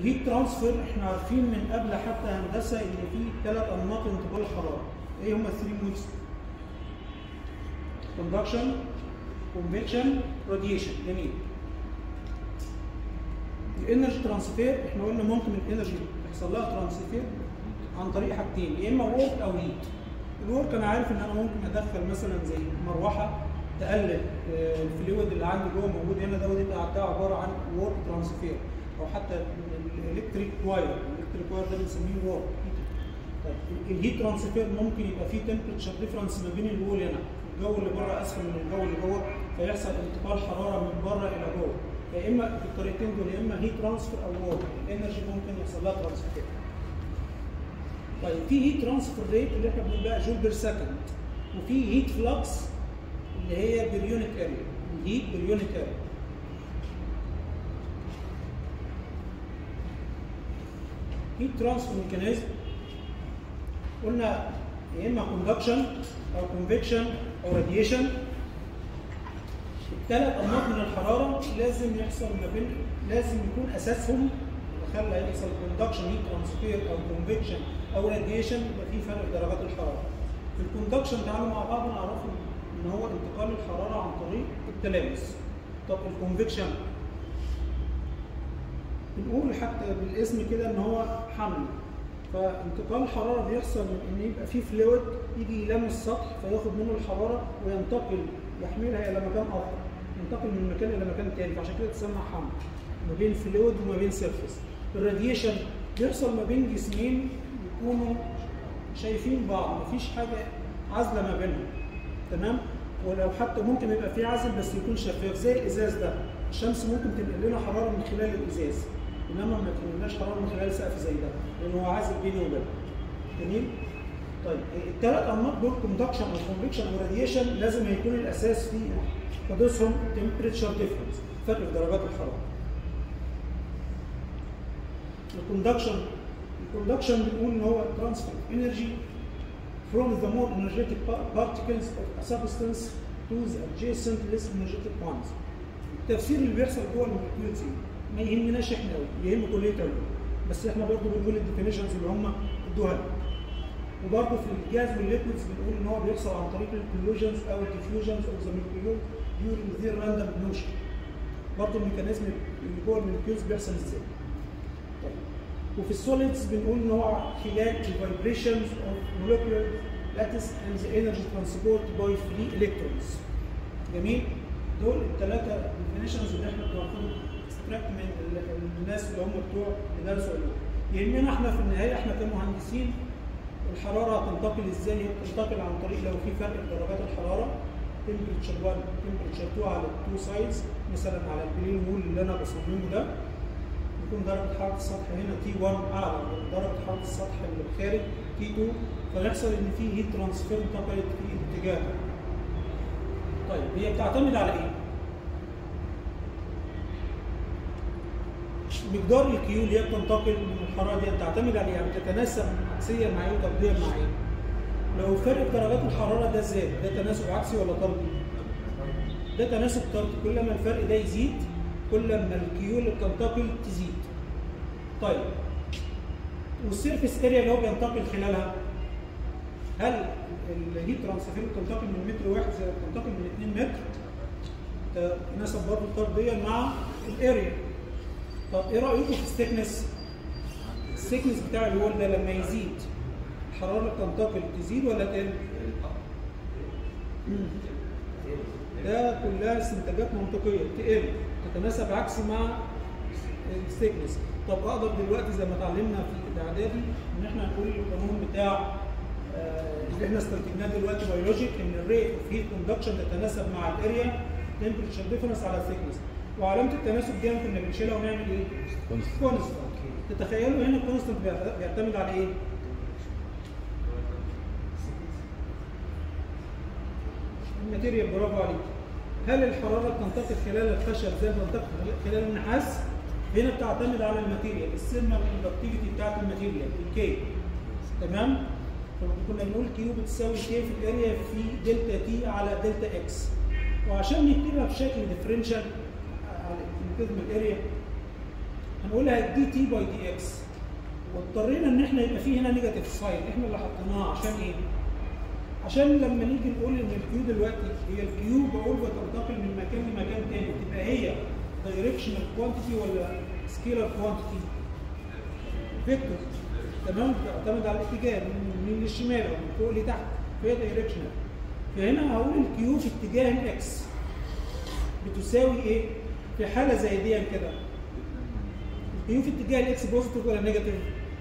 الهيت ترانسفير احنا عارفين من قبل حتى هندسه ان في ثلاث انماط انتقال الحراره ايه هم الثري مودز كوندكشن كونفكشن راديشن جميل الانرجي ترانسفير احنا قلنا ممكن الانرجي يحصل لها ترانسفير عن طريق حاجتين يا اما وورك او هيت الورك انا عارف ان انا ممكن ادخل مثلا زي مروحه تقلل آه، الفلويد اللي عندي جوه موجود هنا ده وده ده عباره عن وورك ترانسفير او حتى الالكتريك واير الالكتريك واير ده بنسميه وورك طيب الهيت ترانسفير ممكن يبقى فيه تمبرتشر ديفرنس ما بين الوول هنا الجو اللي بره اسخن من الجو اللي جوه فيحصل انتقال حراره من بره الى جوه يا اما بالطريقتين دول يا اما هيت ترانسفير او وورك الانرجي ممكن يحصل لها ترانسفير طيب في هيت ترانسفير ريت اللي احنا بنقول بقى جول بير سكند وفي هيت فلكس اللي هي بريونيك اريا الهيت بريونيك اريا هيت ترانسفير ميكانيزم قلنا يا اما كوندكشن او كونفكشن او راديشن الثلاث انماط من الحراره لازم يحصل ما بين لازم يكون اساسهم خلى يحصل كوندكشن هيت ترانسفير او كونفكشن او راديشن يبقى في فرق في درجات الحراره. في الكوندكشن تعالوا مع بعض نعرف ان هو انتقال الحراره عن طريق التلامس. طب الكونفكشن بنقول حتى بالاسم كده ان هو حمل فانتقال الحراره بيحصل من ان يبقى في فلويد يجي يلامس السطح فياخد منه الحراره وينتقل يحملها الى مكان اخر ينتقل من مكان الى مكان تاني فعشان كده تسمى حمل ما بين فلويد وما بين سيرفيس الراديشن بيحصل ما بين جسمين يكونوا شايفين بعض مفيش حاجه عازله ما بينهم تمام ولو حتى ممكن يبقى في عزل بس يكون شفاف زي الازاز ده الشمس ممكن تنقل لنا حراره من خلال الازاز انما ما تنقلناش حراره من خلال سقف زي ده لان هو عازل بيني وبينه جميل طيب الثلاث انماط دول كوندكشن او كونفكشن او راديشن لازم يكون الاساس في حدوثهم تمبريتشر ديفرنس فرق في درجات الحراره الكوندكشن الكوندكشن بنقول ان هو ترانسفير انرجي from the more energetic par- particles of a substance to the adjacent less energetic ones. التفسير اللي بيحصل جوه المولكيولز ما يهمناش احنا قوي يهم كليه علوم بس احنا برضه بنقول الديفينيشنز اللي هم ادوها لنا. وبرضه في الجاز والليكويدز بنقول ان هو بيحصل عن طريق الكولوجنز او الديفيوجنز اوف ذا مولكيول during their random motion. برضه الميكانيزم اللي جوه المولكيولز بيحصل ازاي. طيب وفي السوليدز بنقول ان هو خلال الفايبريشنز اوف molecular lattice and the energy transport by free electrons. جميل؟ دول الثلاثه ديفينيشنز اللي احنا بناخدهم extract من ال- الناس اللي هم بتوع اللي درسوا علوم. يهمنا احنا في النهايه احنا كمهندسين الحراره هتنتقل ازاي؟ هي بتنتقل عن طريق لو في فرق في درجات الحراره temperature 1 temperature 2 على التو سايدز مثلا على البلين وول اللي انا بصممه ده يكون درجه حراره السطح هنا تي 1 اعلى من درجه حراره السطح اللي خارج تي 2 فيحصل ان في هيت ترانسفير انتقلت في الاتجاه ده. طيب هي بتعتمد على ايه؟ مقدار الكيو اللي هي بتنتقل من الحراره دي بتعتمد على ايه؟ يعني بتتناسب عكسيا مع ايه وطرديا مع ايه؟ لو فرق درجات الحراره ده زاد ده تناسب عكسي ولا طردي؟ ده تناسب طردي كل ما الفرق ده يزيد كل ما الكيو اللي بتنتقل تزيد. طيب والسيرفيس اريا اللي هو بينتقل خلالها هل الهيت ترانسفير بتنتقل من متر واحد زي ما بتنتقل من 2 متر؟ تناسب برضه طرديا مع الاريا. طب ايه رايكم في الثيكنس؟ الثيكنس بتاع الوول ده لما يزيد الحراره اللي بتنتقل تزيد ولا تقل؟ مم. ده كلها استنتاجات منطقيه تقل تتناسب عكسي مع الثيكنس طب اقدر دلوقتي زي ما اتعلمنا في الاعدادي ان احنا نقول القانون بتاع آه، اللي احنا استنتجناه دلوقتي بيولوجيك ان الريت اوف هيت كوندكشن تتناسب مع الاريا تمبرتشر ديفرنس على الثيكنس وعلامه التناسب دي كنا بنشيلها ونعمل ايه؟ Constant. كونستانت تتخيلوا هنا الكونستانت بيعتمد على ايه؟ الماتيريال برافو عليك هل الحراره بتنتقل خلال الخشب زي ما بتنتقل خلال النحاس؟ هنا بتعتمد على الماتيريال السيرمال كوندكتيفيتي بتاعت الماتيريال الكي تمام؟ فكنا بنقول كيو بتساوي كي في الاريا في دلتا تي على دلتا اكس وعشان نكتبها بشكل ديفرنشال على نكتب الاريا هنقولها دي تي باي دي اكس واضطرينا ان احنا يبقى في هنا نيجاتيف ساين احنا اللي حطيناها عشان ايه؟ عشان لما نيجي نقول ان الكيو دلوقتي هي الكيو بقول بتنتقل من مكان لمكان تاني تبقى هي دايركشنال كوانتيتي ولا سكيلر كوانتيتي؟ فيكتور تمام تعتمد على الاتجاه من اليمين للشمال او من فوق لتحت فهي دايركشنال فهنا هقول الكيو في اتجاه الاكس بتساوي ايه؟ في حاله زي دي كده الكيو في اتجاه الاكس بوزيتيف ولا نيجاتيف؟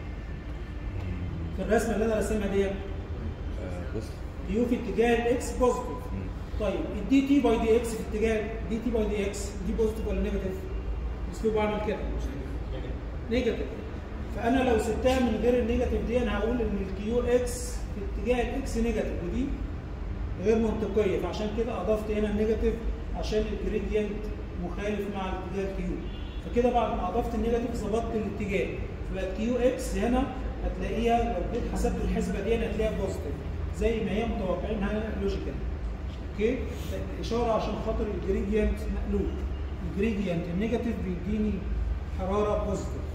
في الرسمه اللي انا راسمها دي بص كيو في اتجاه الاكس بوزيتيف طيب الدي تي باي دي اكس في اتجاه دي تي باي دي اكس دي بوزيتيف ولا نيجاتيف؟ اسلوب بعمل كده نيجاتيف فانا لو سبتها من غير النيجاتيف دي انا هقول ان الكيو اكس في اتجاه الاكس نيجاتيف ودي غير منطقيه فعشان كده اضفت هنا النيجاتيف عشان الجريدينت مخالف مع اتجاه الكيو فكده بعد ما اضفت النيجاتيف ظبطت الاتجاه فبقت كيو اكس هنا هتلاقيها لو جيت حسبت الحسبه دي هتلاقيها بوزيتيف زي ما هي متوقعينها لوجيكال اوكي ده اشاره عشان خاطر الجريدينت مقلوب الجريدينت النيجاتيف بيديني حراره بوزيتيف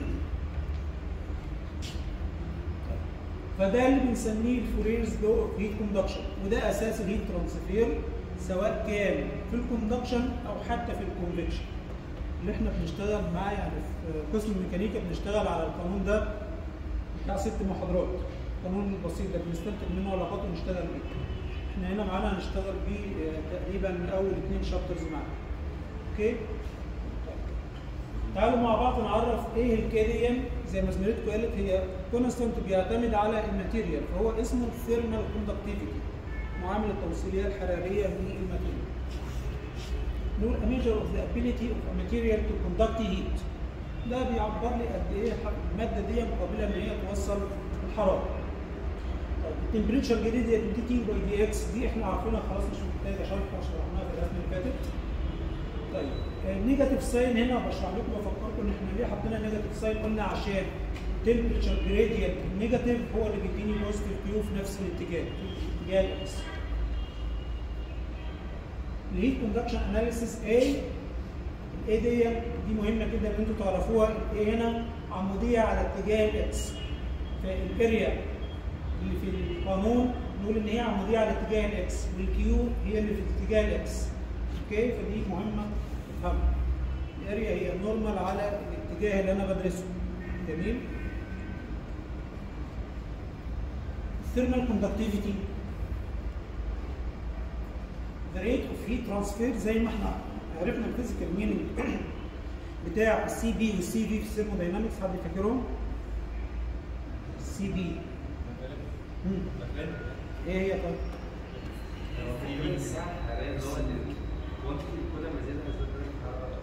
فده اللي بنسميه الفوريرز لو اوف هيت كوندكشن وده اساس الهيت ترانسفير سواء كان في الكوندكشن او حتى في الكونفكشن اللي احنا بنشتغل معاه يعني في قسم الميكانيكا بنشتغل على القانون ده بتاع ست محاضرات القانون البسيط ده بنستنتج منه علاقات ونشتغل بيه احنا هنا معانا هنشتغل بيه آه، تقريبا من اول اثنين شابترز معانا اوكي تعالوا مع بعض نعرف ايه الكاديان زي ما زميلتكم قالت هي كونستانت بيعتمد على الماتيريال فهو اسمه الثيرمال كوندكتيفيتي معامل التوصيليه الحراريه للماتيريال نقول a measure of the ability of a material to conduct heat ده بيعبر لي قد ايه الماده دي قابله ان هي توصل الحراره طيب التمبريتشر جريدينت دي تي باي دي اكس دي احنا عارفينها خلاص مش محتاجه شرح شرحناها في الرسمه اللي فاتت طيب النيجاتيف ساين هنا بشرح لكم بفكركم ان احنا ليه حطينا نيجاتيف ساين قلنا عشان تمبريتشر جريدينت النيجاتيف هو اللي بيديني بوزيتيف كيو في نفس الاتجاه في اتجاه الاكس الهيت كوندكشن اناليسيس A الاي دي دي مهمه جدا ان انتوا تعرفوها الاي هنا عموديه على اتجاه الاكس فالاريا اللي في القانون نقول ان هي عموديه على اتجاه الاكس والكيو هي اللي في اتجاه الاكس اوكي فدي مهمه تفهمها الاريا هي نورمال على الاتجاه اللي انا بدرسه جميل thermal conductivity the rate of heat transfer زي ما احنا عرفنا الفيزيكال مينينج بتاع السي بي والسي في في الثيرموداينامكس حد فاكرهم؟ السي بي ايه هي طيب؟ في الساعة الحرارية اللي هو الكوانتيتي كل ما زادها زاد درجة الحرارة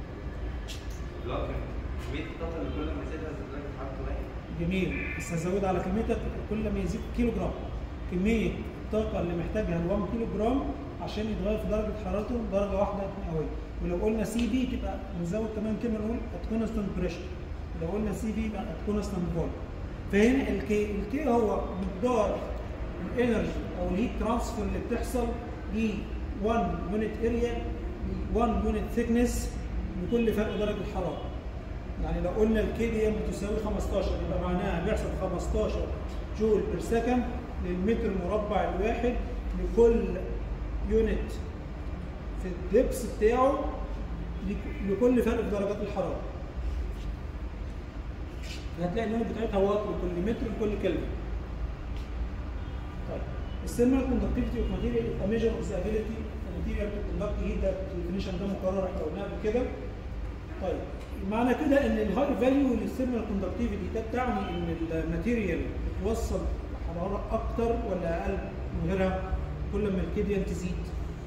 لا كمية الطاقة اللي كل ما زادها زاد درجة حرارة واحد جميل بس هزود على كلمتك كل ما يزيد كيلو جرام كمية الطاقة اللي محتاجها ال 1 كيلو جرام عشان يتغير في درجة حرارته درجة واحدة مئوية ولو قلنا سي بي تبقى نزود كمان كلمة نقول ات كونستانت بريشر لو قلنا سي بي يبقى ات كونستانت فولت فهنا الكي الكي هو مقدار الانرجي او الهيت ترانسفير اللي بتحصل ل 1 يونت اريا ل 1 يونت ثيكنس لكل فرق درجة الحرارة يعني لو قلنا الكي دي بتساوي 15 يبقى معناها بيحصل 15 جول بير سكند للمتر مربع الواحد لكل يونت في الدبس بتاعه لك- لكل فرق في درجات الحراره. هتلاقي اليونت بتاعتها وات لكل متر لكل كلمه. طيب السيرمال كوندكتيفيتي اوف ماتيريال از ميجر اوف ذا ابيليتي ماتيريال تو كوندكت هيت ده الديفينيشن ده مكرر احنا قلناه قبل كده. طيب معنى كده ان الهاي فاليو للسيرمال كوندكتيفيتي ده بتعني ان الماتيريال بتوصل حراره اكتر ولا اقل من غيرها كل ما الكي تزيد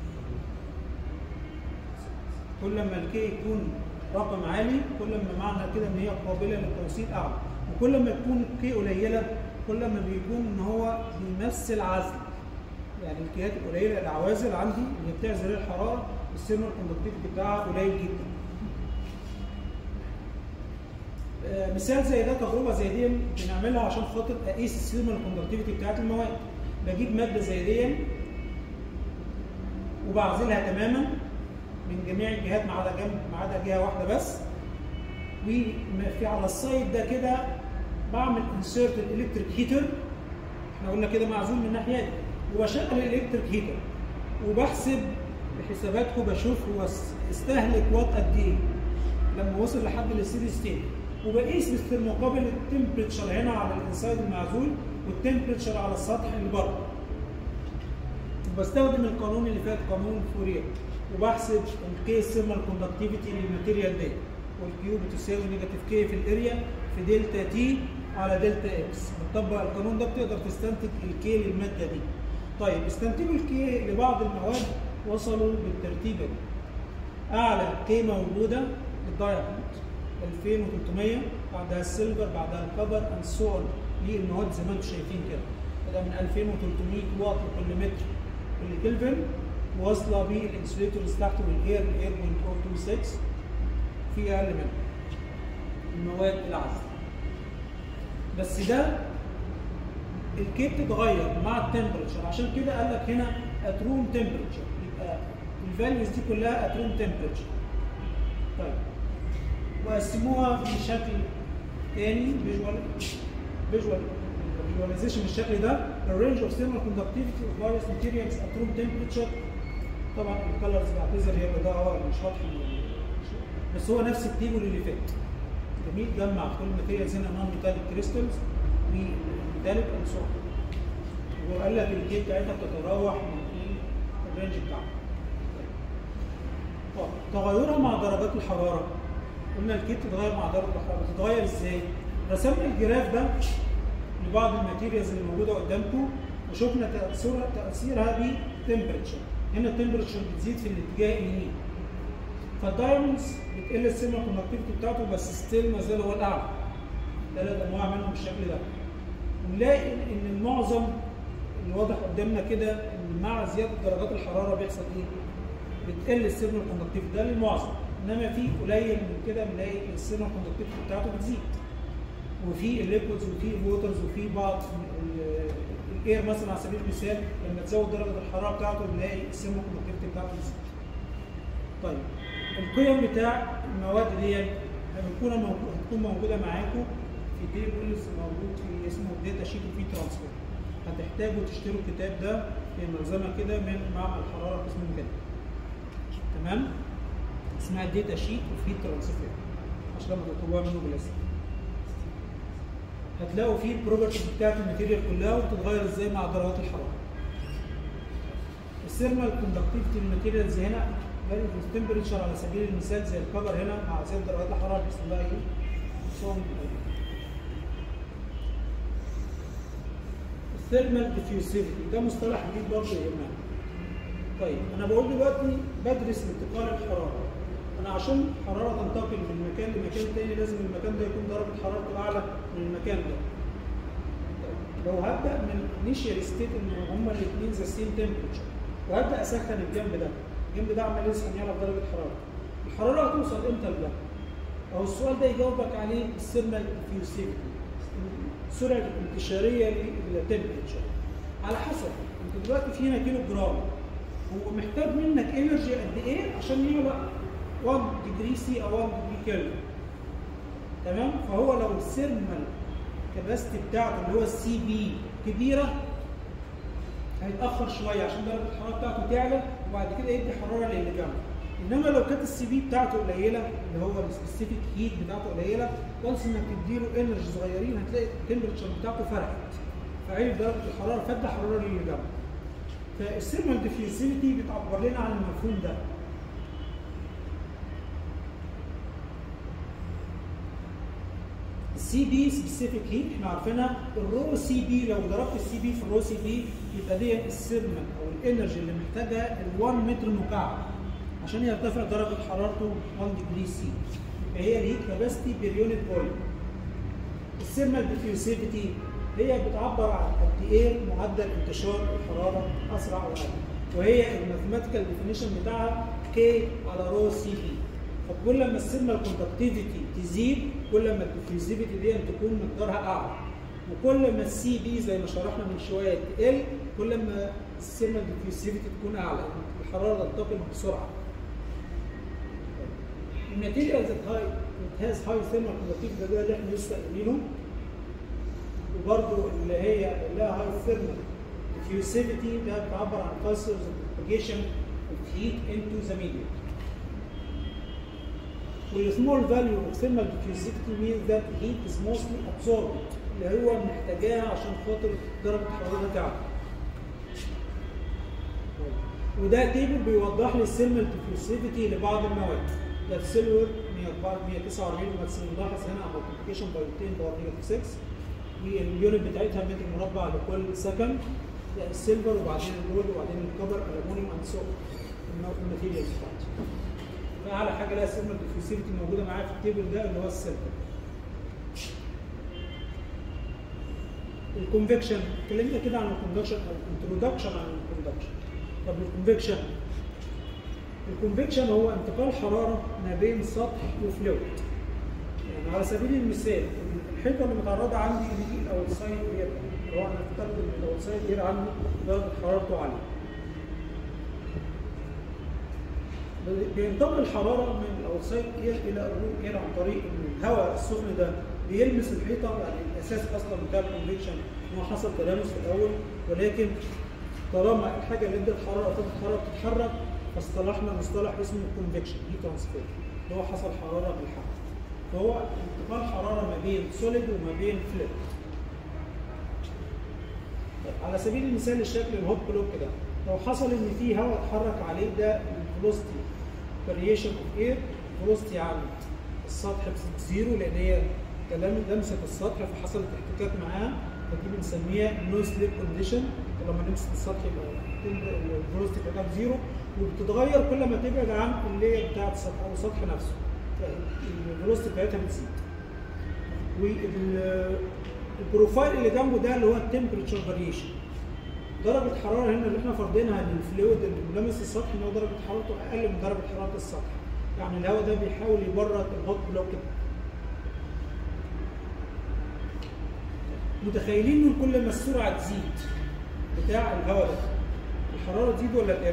كل ما الكي يكون رقم عالي كل ما معنى كده ان هي قابله للتوصيل اعلى وكل ما تكون الكي قليله كل ما بيكون ان هو بيمثل عزل يعني الكيات القليله العوازل عندي اللي بتعزل الحراره السيرمال كوندكتيفيتي بتاعها قليل جدا آه، مثال زي ده تجربه زي دي بنعملها عشان خاطر اقيس السيرمال كوندكتيفيتي بتاعت المواد بجيب ماده زي دي وبعزلها تماما من جميع الجهات ما عدا جنب ما عدا جهه واحده بس وفي على السايد ده كده بعمل انسيرت الالكتريك هيتر احنا قلنا كده معزول من الناحيه دي وبشغل الالكتريك هيتر وبحسب بحساباتكم بشوف هو اس- استهلك وات قد ايه لما وصل لحد الستيدي ستيت وبقيس بالمقابل التمبريتشر هنا على الانسايد المعزول والتمبريتشر على السطح اللي بره وبستخدم القانون اللي فات قانون فورير وبحسب الكي ثيرمال كوندكتيفيتي للماتيريال دي والكيو بتساوي نيجاتيف كي في الاريا في دلتا تي على دلتا اكس بتطبق القانون ده بتقدر تستنتج الكي للماده دي طيب استنتجوا الكي لبعض المواد وصلوا بالترتيبه دي اعلى كي موجوده للدايموند 2300 بعدها السيلفر بعدها الكبر اند سو اون للمواد زي ما انتم شايفين كده ده من 2300 واط لكل متر كل كلفن واصله بالانسوليتورز تحته والاير الاير 0.026 في اقل منه المواد العزل بس ده الكي بتتغير مع التمبرتشر عشان كده قال لك هنا ات روم تمبرتشر يبقى الفاليوز دي كلها ات روم تمبرتشر طيب وقسموها بشكل تاني فيجوال فيجوال فيجواليزيشن بالشكل ده الرينج اوف ثيرمال كوندكتيفيتي اوف فاريوس ماتيريالز ات روم تمبرتشر طبعا الكالرز بعتذر هي الاضاءه مش واضحه من ال- بس هو نفس التيبل اللي فات جميل جمع كل الماتيريالز هنا نون ميتاليك كريستالز والميتاليك اند سو وقال لك الكي بتاعتها بتتراوح من ايه الرينج بتاعها طب تغيرها مع درجات الحراره قلنا الكي بتتغير مع درجه الحراره بتتغير ازاي؟ رسمنا الجراف ده لبعض الماتيريالز اللي موجوده قدامكم وشفنا تاثيرها تاثيرها بالتمبرتشر هنا التمبرتشر بتزيد في الاتجاه اليمين فالدايموندز بتقل السيرما كوندكتيفيتي بتاعته بس ستيل ما زال هو الاعلى ثلاث انواع منهم بالشكل ده ونلاقي ان المعظم اللي واضح قدامنا كده ان مع زياده درجات الحراره بيحصل ايه؟ بتقل السيرما كوندكتيفيتي ده للمعظم انما في قليل من كده بنلاقي السيرما كوندكتيفيتي بتاعته بتزيد وفي الليكويدز وفي الووترز وفي بعض ال- الاير مثلا على سبيل المثال لما تزود درجه الحراره بتاعته بنلاقي السيرما كوندكتيفيتي بتاعته بتزيد. طيب القيم بتاع المواد دي هتكون موجود هتكون موجوده معاكم في تيبلز موجود في اسمه داتا شيت وفي ترانسفير هتحتاجوا تشتروا الكتاب ده في ملزمه كده من معمل الحراره قسم الميكانيكا تمام اسمها داتا شيت وفي ترانسفير عشان لما تطلبوها منه بالاسم هتلاقوا فيه البروبرتيز بتاعت الماتيريال كلها وبتتغير ازاي مع درجات الحراره الثيرمال كوندكتيفيتي الماتيريالز هنا فاليو تمبريتشر على سبيل المثال زي الكفر هنا مع زياده درجات الحراره بيحصل لها ايه؟ صوم الثيرمال ديفيوسيفيتي ده مصطلح جديد برضه يهمنا طيب انا بقول دلوقتي بدرس انتقال الحراره انا عشان الحراره تنتقل من مكان لمكان تاني لازم المكان ده يكون درجه حرارته اعلى من المكان ده طيب لو هبدا من انيشال ستيت ان هما الاثنين ذا سيم تمبريتشر وهبدا اسخن الجنب ده الجنب ده عمال يسخن يعلى بدرجه حراره الحراره هتوصل امتى لده؟ او السؤال ده يجاوبك عليه الثيرمال ديفيوسيفيتي السرعه الانتشاريه للتمبريتشر على حسب انت دلوقتي في هنا كيلو جرام هو محتاج منك انرجي قد ايه عشان يعلى 1 ديجري سي او 1 ديجري كيلفن تمام فهو لو الثيرمال كباستي بتاعته اللي هو السي بي كبيره هيتاخر شويه عشان درجه الحراره بتاعته تعلى وبعد كده يدي حراره للي جنبه انما لو كانت السي بي بتاعته قليله اللي هو السبيسيفيك هيت بتاعته قليله وانس انك تديله انرجي صغيرين هتلاقي التمبرتشر بتاعته فرقت فعيل درجه الحراره فدى حراره للي جنبه فالثيرمال ديفيوسيفيتي بتعبر لنا عن المفهوم ده السي بي سبيسيفيك هيت احنا عارفينها الرو سي بي لو ضربت السي بي في الرو سي بي يبقى دي السيرمال او الانرجي اللي محتاجها ال 1 متر مكعب عشان يرتفع درجه حرارته 1 ديجري سي يبقى هي الهيت كاباسيتي بير يونت فوليوم السيرمال ديفيوسيفيتي هي بتعبر عن قد ايه معدل انتشار الحراره اسرع او اقل وهي الماثيماتيكال ديفينيشن بتاعها كي على رو سي بي فكل ما السيرمال كوندكتيفيتي تزيد كل ما الديفيوزيفيتي دي تكون مقدارها اعلى وكل ما السي بي زي ما شرحنا من شويه تقل كل ما السيرمال ديفيوزيفيتي تكون اعلى الحراره تنتقل بسرعه الماتيريالز ات هاي it has high thermal conductivity ده اللي احنا لسه قايلينه وبرضه اللي هي لها هاي ثيرمال diffusivity ده بتعبر عن fastest propagation of heat into the medium. وال small value of thermal diffusivity means that heat is mostly absorbed اللي هو محتاجاها عشان خاطر درجة الحرارة تعلى. وده تيبل بيوضح لي الثيرمال diffusivity لبعض المواد. ده السيلفر 149 بس نلاحظ هنا multiplication by 10 باور نيجاتيف 6 واليونت بتاعتها متر مربع لكل سكند ده السيلفر وبعدين الجولد وبعدين الكبر الالومنيوم اند سو الماتيريالز بتاعتي فاعلى حاجه لها سيلفر ديفيوسيفيتي موجوده معايا في التيبل ده اللي هو السيلفر الكونفكشن اتكلمنا كده عن الكونفكشن او انترودكشن عن الكونفكشن طب الكونفكشن الكونفكشن هو انتقال حراره ما بين سطح وفلويد يعني على سبيل المثال الحيطه اللي متعرضه عندي دي الاوتسايد اير اللي هو انا افترض ان الاوتسايد اير عندي درجه حرارته عاليه بينتقل الحراره من الاوتسايد اير الى الروم اير عن طريق ان الهواء السخن ده بيلمس الحيطه يعني الاساس اصلا بتاع الكونفكشن ان هو حصل تلامس في الاول ولكن طالما الحاجه اللي ادت حراره او حراره بتتحرك فاصطلحنا مصطلح اسمه الكونفكشن هي ترانسفير اللي هو حصل حراره بالحركه فهو انتقال حراره ما بين سوليد وما بين فلويد على سبيل المثال الشكل الهوت بلوك ده لو حصل ان في هواء اتحرك عليه ده الفلوستي فاريشن اوف اير فلوستي عن السطح بزيرو لان هي كلام لمست السطح فحصلت احتكاك معاها فدي بنسميها نو سليب كونديشن لما نمسك السطح يبقى الفلوستي بتاعتها بزيرو وبتتغير كل ما تبعد عن اللي بتاعت السطح او السطح نفسه الفلوستي بتاعتها بتزيد والبروفايل اللي جنبه ده اللي هو التمبريتشر فاريشن درجة حرارة هنا اللي احنا فرضينها للفلويد اللي ملامس السطح ان هو درجة حرارته أقل من درجة حرارة السطح. يعني الهواء ده بيحاول يبرد الهوت بلوك ده. متخيلين ان كل ما السرعة تزيد بتاع الهواء ده الحرارة تزيد ولا تقل؟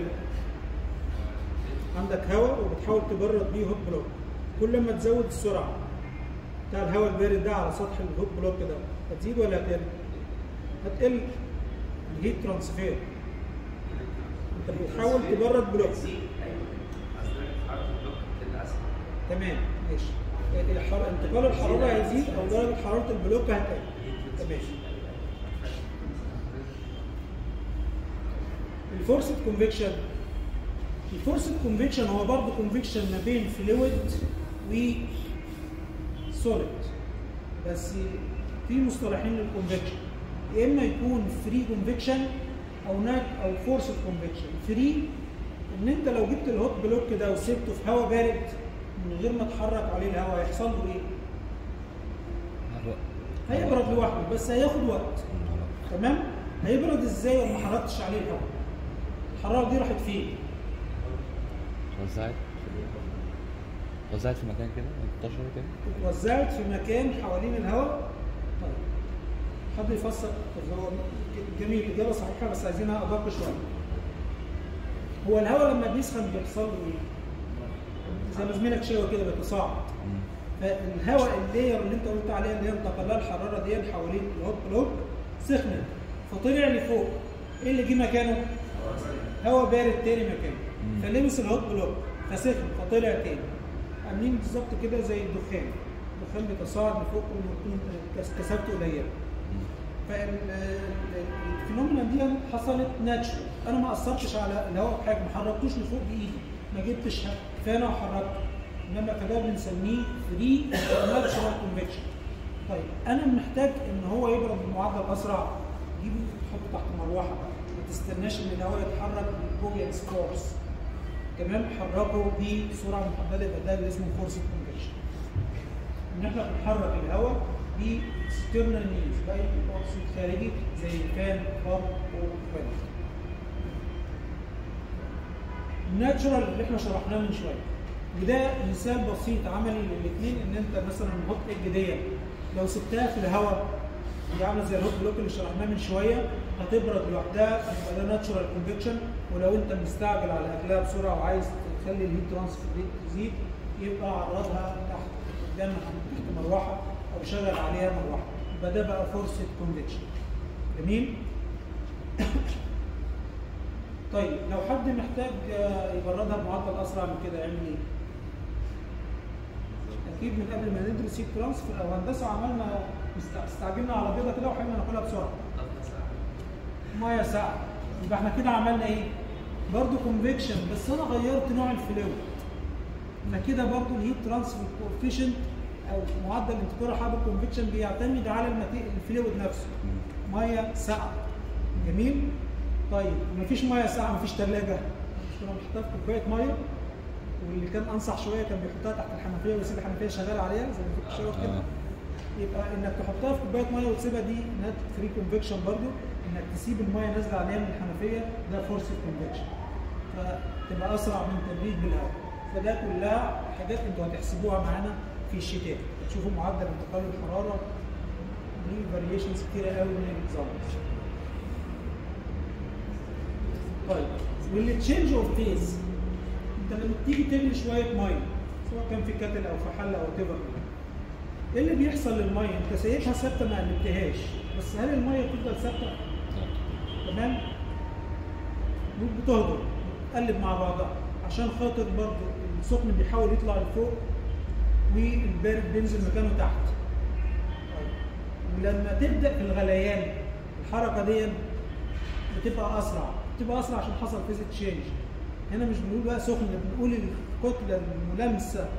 عندك هواء وبتحاول تبرد بيه هوت بلوك. كل ما تزود السرعة بتاع الهواء البارد ده على سطح الهوت بلوك ده هتزيد ولا هتقل؟ هتقل الهيت ترانسفير انت بتحاول تبرد بلوك تمام ماشي الحر... انتقال الحراره هيزيد او درجه حراره البلوك هتقل تمام الفورسد كونفكشن الفورسد كونفكشن هو برضه كونفكشن ما بين فلويد و سوليد بس في مصطلحين للكونفكشن يا اما يكون فري كونفكشن او نات او فورسد كونفكشن فري ان انت لو جبت الهوت بلوك ده وسبته في هواء بارد من غير ما تحرك عليه الهواء هيحصل له ايه؟ هيبرد لوحده بس هياخد وقت تمام؟ هيبرد ازاي وما حركتش عليه الهواء؟ الحراره دي راحت فين؟ وزعت وزعت في مكان كده انتشرت كده اتوزعت في مكان حوالين الهواء طيب حد يفسر طب هو جميل الاجابه صحيحه بس عايزينها ادق شويه هو الهواء لما بيسخن بيحصل له ايه؟ زي ما زميلك شاور كده بيتصاعد مم. فالهواء اللاير اللي انت قلت عليها اللي هي انتقل لها الحراره دي حوالين الهوت بلوك سخنت فطلع لفوق ايه اللي جه مكانه؟ هواء بارد تاني مكانه مم. فلمس الهوت بلوك فسخن فطلع تاني عاملين بالظبط كده زي الدخان الدخان بيتصاعد لفوق ويكون كثافته قليله مم. فالفينومينا دي حصلت ناتشرال انا ما اثرتش على الهواء بحاجه ما حركتوش لفوق بايدي ما جبتش فانا وحركته انما فده بنسميه فري ناتشرال كونفكشن طيب انا محتاج ان هو يبرد بمعدل اسرع جيبه تحطه تحت مروحه ما تستناش ان الهواء يتحرك بالبوجيانس فورس تمام حركه بسرعه محدده يبقى ده اللي اسمه فورس كونفكشن ان احنا بنحرك الهواء باكسترنال مينز باي اوكسيد خارجي زي الفان بامب وغيره الناتشورال اللي احنا شرحناه من شويه وده مثال بسيط عملي للاثنين ان انت مثلا الهوت ايج دي لو سبتها في الهواء هي عامله زي الهوت بلوك اللي شرحناه من شويه هتبرد لوحدها يبقى ده ناتشورال كونفكشن ولو انت مستعجل على اكلها بسرعه وعايز تخلي الهيت ترانسفير ريت تزيد يبقى عرضها تحت جامع تحت مروحه او شغل عليها مروحه يبقى ده بقى فورسد كونفكشن جميل طيب لو حد محتاج آه، يبردها بمعدل اسرع من كده يعمل ايه؟ اكيد من قبل ما ندرس هيت ترانسفير او هندسه عملنا است- استعجلنا على بيضه كده وحاولنا ناكلها بسرعه ميه ساقعه يبقى احنا كده عملنا ايه؟ برضه كونفكشن بس انا غيرت نوع الفلويد انا كده برضه الهيت ترانسفير كوفيشنت او معدل انتقال حرب الكونفكشن بيعتمد على الماتي... الفلويد نفسه ميه ساقعه جميل؟ طيب مفيش ميه ساقعه مفيش ثلاجه مش كنا بنحطها في كوبايه ميه واللي كان انصح شويه كان بيحطها تحت الحنفيه ويسيب الحنفيه شغاله عليها زي ما كنت شغال كده آه. يبقى انك تحطها في كوبايه ميه وتسيبها دي نت فري كونفكشن برضو انك تسيب الميه نازله عليها من الحنفيه ده فورس كونفكشن فتبقى اسرع من تبريد بالهواء فده كلها حاجات انتوا هتحسبوها معانا في الشتاء تشوفوا معدل انتقال الحراره دي فاريشنز كتيره قوي من الاكزامبلز طيب والتشينج اوف فيز انت لما تيجي تغلي شويه ميه سواء كان في كاتل او في حله او تيفر ايه اللي بيحصل للميه؟ انت سايبها ثابته ما قلبتهاش بس هل الميه بتفضل ثابته؟ تمام؟ بتهبط بتقلب مع بعضها عشان خاطر برضه السخن بيحاول يطلع لفوق والبارد بينزل مكانه تحت. طيب ولما تبدا في الغليان الحركه دي بتبقى اسرع، بتبقى اسرع عشان حصل فيز تشينج. هنا مش بنقول بقى سخن بنقول الكتله الملامسه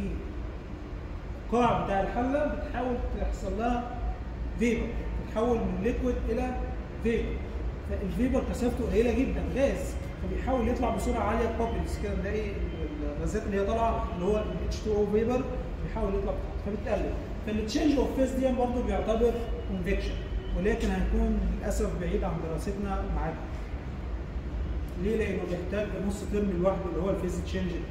للقاع بتاع الحله بتحاول تحصل لها فيبر بتتحول من ليكويد الى فيبر فالفيبر كثافته قليله جدا غاز فبيحاول يطلع بسرعه عاليه بابلز كده نلاقي الغازات اللي هي طالعه اللي هو ال H2O فيبر بيحاول يطلع بتاعته فبتقلل فالتشينج اوف فيس دي برضه بيعتبر كونفكشن ولكن هنكون للاسف بعيد عن دراستنا معاكم ليه؟ لانه بيحتاج نص ترم لوحده اللي هو الفيز تشينج ده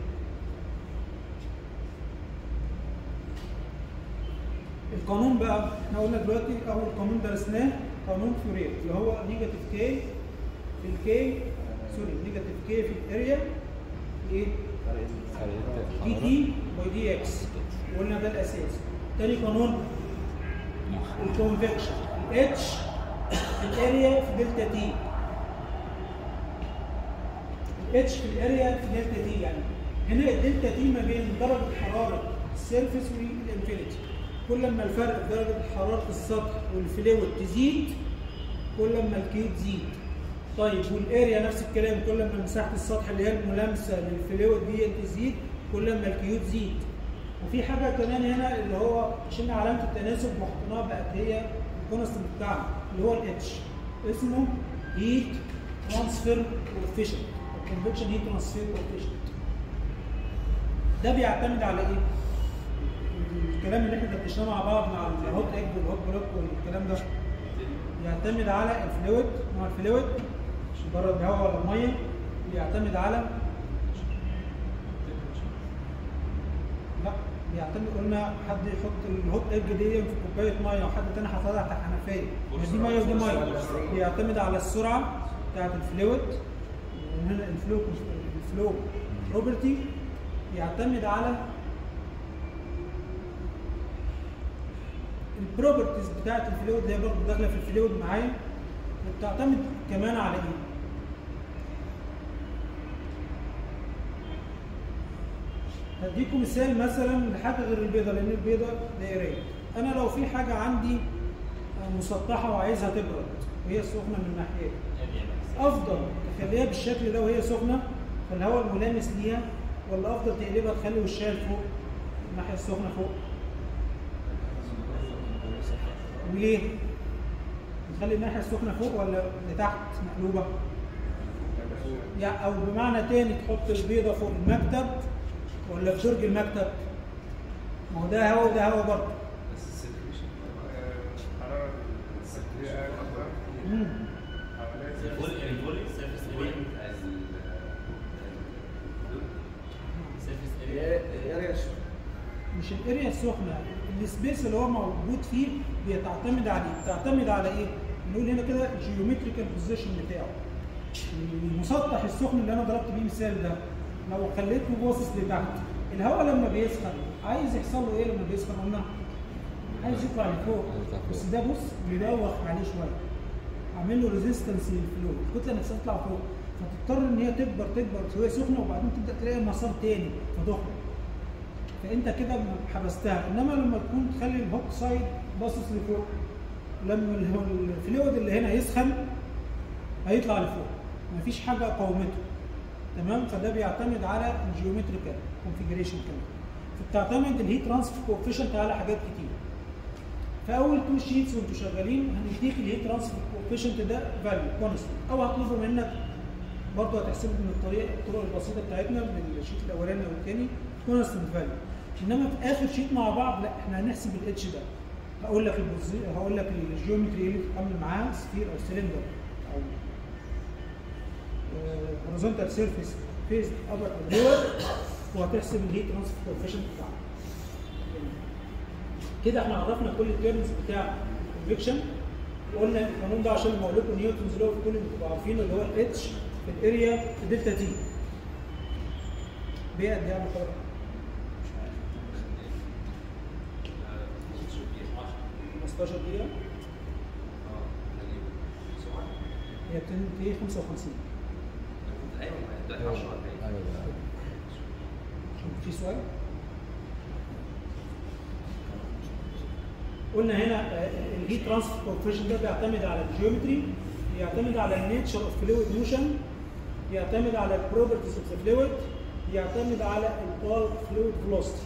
القانون بقى احنا قلنا دلوقتي اول قانون درسناه قانون فورير اللي هو نيجاتيف كي في الكي سوري نيجاتيف كي في الاريا ايه؟ دي تي باي دي اكس قلنا ده الاساس تاني قانون الكونفكشن اتش في الاريا في دلتا تي الاتش في الاريا في دلتا تي يعني هنا الدلتا تي ما بين درجه حراره السيرفيس والانفينيتي كل ما الفرق في درجه حراره السطح والفلويد تزيد كل ما الكيو تزيد طيب والاريا نفس الكلام كل ما مساحه السطح اللي هي الملامسه للفلويد دي تزيد كل ما الكيو تزيد وفي حاجه كمان هنا اللي هو شلنا علامه التناسب وحطيناها بقت هي الكونستنت بتاعنا اللي هو الاتش اسمه هيت ترانسفير كوفيشنت الكونفكشن هيت ترانسفير كوفيشنت ده بيعتمد على ايه؟ الكلام اللي احنا دردشناه مع بعض مع الهوت ايج والهوت بلوك والكلام ده بيعتمد على الفلويد نوع الفلويد مش مجرد هواء ولا ميه بيعتمد على لا بيعتمد قلنا حد يحط الهوت ايج دي في كوبايه ميه وحد تاني حاططها تحت حنفيه ما دي ميه ودي ميه بيعتمد على السرعه بتاعت الفلويد وهنا الفلو الفلو بروبرتي بيعتمد على البروبرتيز بتاعت الفلويد اللي هي برضه داخله في الفلويد معايا وبتعتمد كمان على ايه؟ هديكم مثال مثلا لحاجه غير البيضه لان البيضه دائريه انا لو في حاجه عندي مسطحه وعايزها تبرد وهي سخنه من ناحيه افضل تخليها بالشكل ده وهي سخنه فالهواء الملامس ليها ولا افضل تقلبها تخلي وشها لفوق الناحيه السخنه فوق وليه؟ نخلي الناحيه السخنه فوق ولا لتحت مقلوبه؟ يعني او بمعنى تاني تحط البيضه فوق المكتب ولا في درج المكتب؟ ما هو ده هوا وده هوا برضه. بس السيركيشن حرارة السكرية أكبر مم. حوالي الفولي سيرفيس اريا سيرفيس اريا مش الاريا السخنه السبيس اللي هو موجود فيه بتعتمد على ايه؟ بتعتمد على ايه؟ نقول هنا كده الجيومتريكال بوزيشن بتاعه. المسطح السخن اللي انا ضربت بيه مثال ده لو خليته باصص لتحت الهواء لما بيسخن عايز يحصل له ايه لما بيسخن قلنا عايز يطلع لفوق عايز يطلع فوق. بس ده بص بيدوخ عليه شويه عامل له ريزيستنس للفلو الكتله نفسها تطلع فوق فتضطر ان هي تكبر تكبر وهي سخنه وبعدين تبدا تلاقي مسار تاني فتخرج فانت كده حبستها انما لما تكون تخلي الهوك سايد باصص لفوق لما ال- هو الفلويد اللي هنا يسخن هيطلع لفوق مفيش حاجه قاومته تمام فده بيعتمد على الجيومتريكال كونفيجريشن كمان فبتعتمد الهيت ترانسفير كوفيشنت على حاجات كتير في اول تو شيتس وانتوا شغالين هنديك الهيت ترانسفير كوفيشنت ده فاليو كونستنت او هطلبه منك برضه هتحسبه من الطريقه الطرق البسيطه بتاعتنا من الشيت الاولاني او الثاني كونستنت فاليو انما في اخر شيت مع بعض لا احنا هنحسب الاتش ده هقول لك البوزي... هقول لك الجيومتري اللي بتتعامل معاه سفير او سلندر او هوريزونتال سيرفيس فيز ابر او لور وهتحسب الهيت ترانسفير كوفيشنت بتاعه كده احنا عرفنا كل التيرمز بتاع الكونفكشن وقلنا القانون ده عشان بقول لكم نيوتنز لو كل اللي تبقوا عارفينه اللي هو الاتش في الاريا في دلتا تي بيه قد ايه يا محمد؟ 15 دقيقة هي بتنتهي 55 ايوه دلوقتي 10 40 ايوه في سؤال؟ قلنا هنا الهيت ترانسفير كوفيشن ده بيعتمد على الجيومتري بيعتمد على النيتشر اوف فلويد موشن بيعتمد على البروبرتيز اوف ذا فلويد بيعتمد على البالك فلويد فيلوسيتي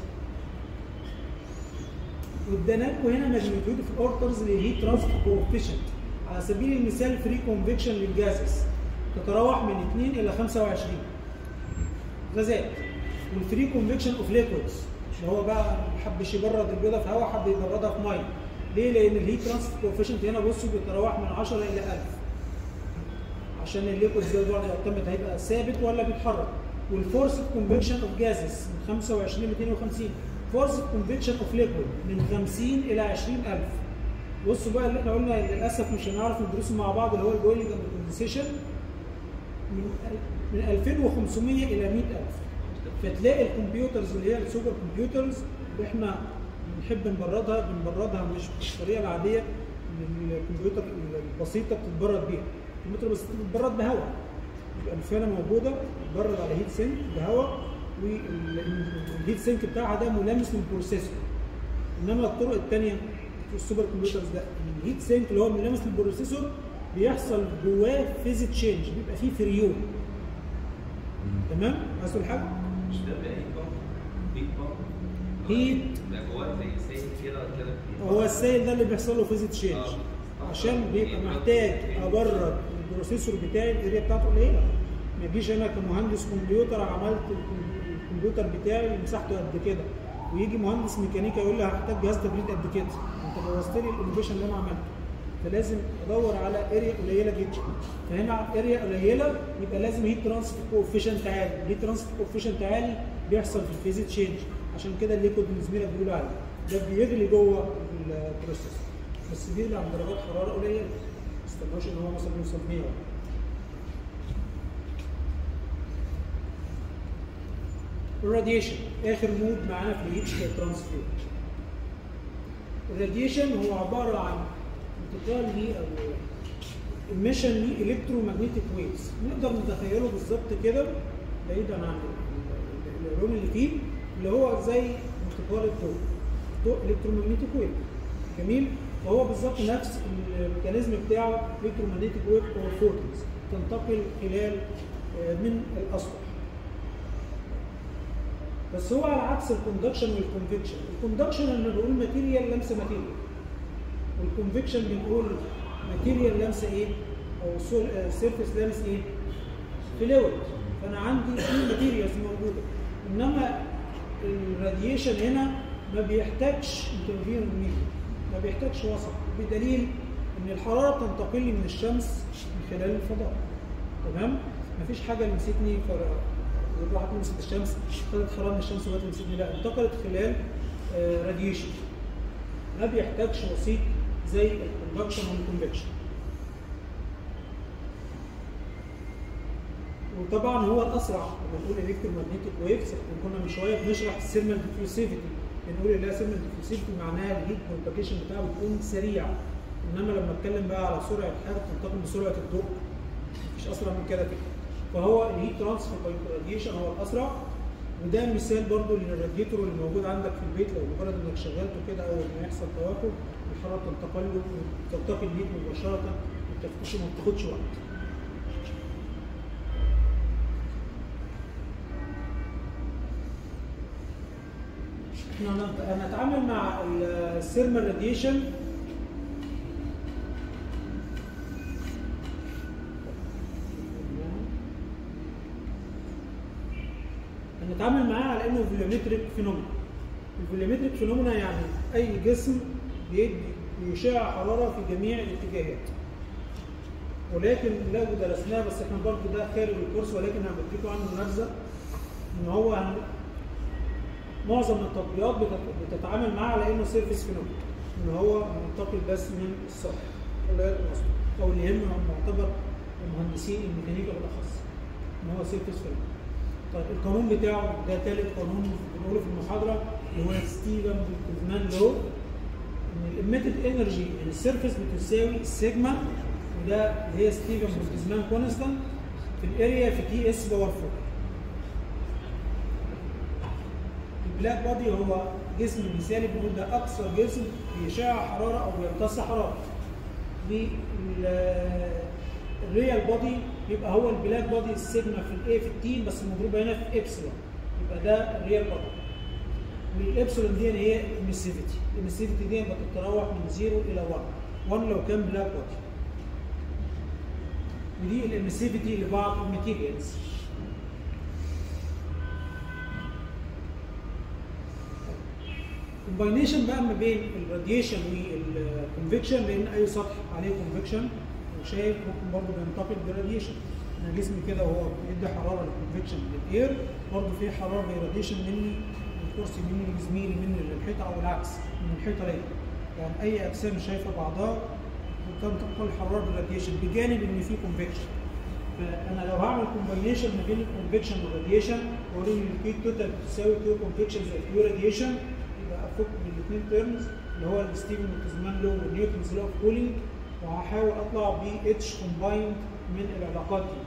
وادانا لكم هنا ماجنتيود في الاورترز للهيت ترانسفير كوفيشنت على سبيل المثال فري كونفكشن للجازز تتراوح من 2 الى 25 غازات والفري كونفكشن اوف ليكويدز اللي هو بقى ما حبش يبرد البيضه في هواء حب يبردها في ميه ليه؟ لان الهيت ترانسفير كوفيشنت هنا بصوا بيتراوح من 10 الى 1000 عشان الليكويدز ده برضه يعتمد هيبقى ثابت ولا بيتحرك والفورس كونفكشن اوف جازز من 25 ل 250 فورس كونفكشن اوف ليكويد من 50 الى 20000 بصوا بقى اللي احنا قلنا للاسف مش هنعرف ندرسه مع بعض اللي هو البويلنج اند كوندنسيشن من من 2500 الى 100000 فتلاقي الكمبيوترز اللي هي السوبر كمبيوترز اللي احنا بنحب نبردها بنبردها مش بالطريقه العاديه من الكمبيوتر البسيطه بتتبرد بيها الكمبيوتر البسيطه بتتبرد بهواء يبقى الفانه موجوده بتتبرد على هيت سينك بهواء والهيت سينك بتاعها ده ملامس للبروسيسور انما الطرق الثانيه في السوبر كمبيوترز ده الهيت سينك اللي هو ملامس للبروسيسور بيحصل جواه فيز تشينج بيبقى فيه فريون تمام عايز تقول حاجه؟ مش ده بقى هيت بامب بيج بامب هيت. بقى جواه زي سيل كده كده هو السائل ده اللي بيحصل له فيز تشينج آه. عشان بيبقى محتاج ابرد البروسيسور بتاعي الاريا بتاعته قليله ما يجيش انا كمهندس كمبيوتر عملت الكم- الكمبيوتر بتاعي مساحته قد كده ويجي مهندس ميكانيكا يقول لي هحتاج جهاز تبريد قد كده انت بوظت لي الانوفيشن اللي انا عملته فلازم ادور على اريا قليله جدا فهنا اريا قليله يبقى لازم هيت ترانسفير كوفيشنت عالي هيت ترانسفير كوفيشنت عالي بيحصل في الفيز تشينج عشان كده الليكويد اللي زميلك بيقولوا عليه ده بيغلي جوه البروسيس بس بيغلي عند درجات حراره قليله ما تستناش ان هو مثلا يوصل 100 الراديشن اخر مود معانا في الهيت ترانسفير الراديشن هو عباره عن انتقال لي او emission لي الكترومagnetic ويفز نقدر نتخيله بالظبط كده بعيدا عن ال- ال- العلوم اللي فيه اللي هو زي انتقال الضوء ضوء الكترومagnetic ويف جميل فهو بالظبط نفس الميكانيزم بتاعه الكترومagnetic ويف او فوتونز تنتقل خلال آه، من الاسطح بس هو على عكس الكوندكشن والكونفكشن الكوندكشن لما بنقول ماتيريال لمسه ماتيريال والكونفكشن بنقول ماتيريال لمسه ايه او سيرفيس لمس ايه فلويد فانا عندي في ماتيريالز موجوده انما الراديشن هنا ما بيحتاجش انترفير ما بيحتاجش وسط بدليل ان الحراره بتنتقل لي من الشمس من خلال الفضاء تمام مفيش حاجه لمستني فرق راحت لمست الشمس خدت حراره من الشمس وجت لمستني لا انتقلت خلال راديشن ما بيحتاجش وسيط زي الكونفكشن والكونفكشن وطبعا هو الاسرع لما نقول الكترومagnetic ويفز كنا من شويه بنشرح السيرمال ديفيوسيفيتي بنقول اللي هي سيرمال ديفيوسيفيتي معناها الهيت بروباجيشن بتاعه بيكون سريع انما لما اتكلم بقى على سرعه حاجه تنتقل بسرعه الضوء مفيش اسرع من كده كده فهو الهيت ترانسفير باي راديشن هو الاسرع وده مثال برضو للراديتور اللي موجود عندك في البيت لو مجرد انك شغلته كده اول ما يحصل توافق الحراره تنتقل له وتلتقي الهيت مباشره ما بتاخدش ما بتاخدش وقت احنا هنت- هنتعامل مع الثيرمال راديشن هنتعامل معاه على انه فوليومتريك فينومينا الفوليومتريك فينومينا يعني اي جسم بيدي بيشع حراره في جميع الاتجاهات ولكن لو درسناه بس احنا برضه ده خارج الكورس ولكن هنديكم عنه نبذه ان هو هن- معظم التطبيقات بتت- بتتعامل معاه على انه سيرفيس فينومينا ان هو منتقل بس من السطح ولا يتوسط او اللي يهم معتبر المهندسين الميكانيكا بالاخص ان هو سيرفيس فينومينا طيب القانون بتاعه ده ثالث قانون بنقوله في المحاضره اللي هو ستيفن بولتزمان لو ان الاميتد انرجي السيرفيس بتساوي السيجما وده اللي هي ستيفن بولتزمان كونستانت في الاريا في تي اس باور 4 البلاك بادي هو جسم مثالي بنقول ده اكثر جسم بيشع حراره او بيمتص حراره والريال بادي يبقى هو البلاك بادي السيجما في الاي في التي بس مضروبه هنا في ابسلون يبقى ده الريال بادي والابسلون دي هي الاميسيفيتي الاميسيفيتي دي بتتراوح من 0 الى 1 1 لو كان بلاك بادي ودي الاميسيفيتي لبعض الماتيريالز كومباينيشن بقى ما بين الراديشن والكونفكشن لان اي سطح عليه كونفكشن وشايف ممكن برضه بينتقل بالراديشن انا جسمي كده وهو بيدي حراره للكونفكشن للاير برضه في حراره راديشن مني الكرسي مني لزميلي مني للحيطه او العكس من الحيطه ليا يعني اي اجسام شايفه بعضها بتنتقل الحراره بالراديشن بجانب ان في كونفكشن فانا لو هعمل كومباينيشن ما بين الكونفكشن والراديشن واقول ان الكي توتال بتساوي كيو كونفكشن زي كيو راديشن يبقى افك بالاثنين تيرمز اللي هو الستيفن والكزمان لو والنيوتنز لو اوف كولينج وهحاول اطلع ب اتش كومبايند من العلاقات دي.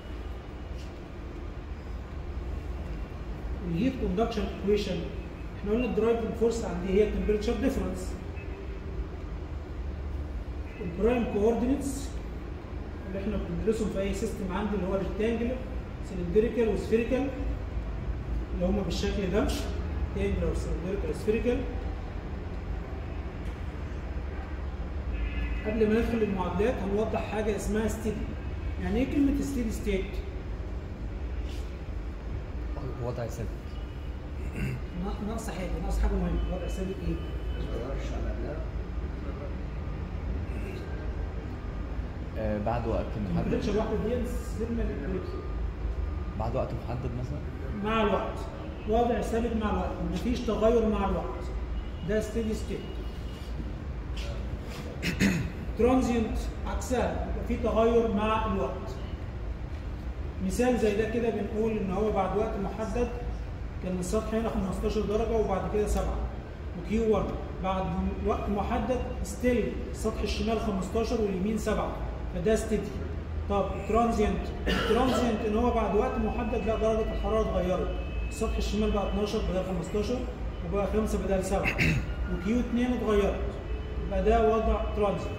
الهيت كوندكشن ايكويشن احنا قلنا الدرايفنج فورس عندي هي التمبريتشر ديفرنس البرايم كوردينيتس اللي احنا بندرسهم في اي سيستم عندي اللي هو ريكتانجلر سلندريكال وسفيريكال اللي هم بالشكل ده ريكتانجلر وسلندريكال سفيريكال قبل ما ندخل المعادلات هنوضح حاجه اسمها ستيدي يعني ايه كلمه ستيدي ستيت وضع ثابت ناقص حاجه ناقص حاجه مهمه وضع ثابت ايه آه بعد وقت محدد التمبريتشر واحده دي سيجما بعد وقت محدد مثلا مع الوقت وضع ثابت مع الوقت مفيش تغير مع الوقت ده ستيدي ستيت ترانزينت عكسها يبقى في تغير مع الوقت مثال زي ده كده بنقول ان هو بعد وقت محدد كان السطح هنا 15 درجه وبعد كده 7 وكيو 1 بعد وقت محدد ستيل السطح الشمال 15 واليمين 7 فده ستيدي طب ترانزينت ترانزينت ان هو بعد وقت محدد لا درجه الحراره اتغيرت السطح الشمال بقى 12 بدل 15 وبقى 5 بدل 7 وكيو 2 اتغيرت يبقى ده وضع ترانزينت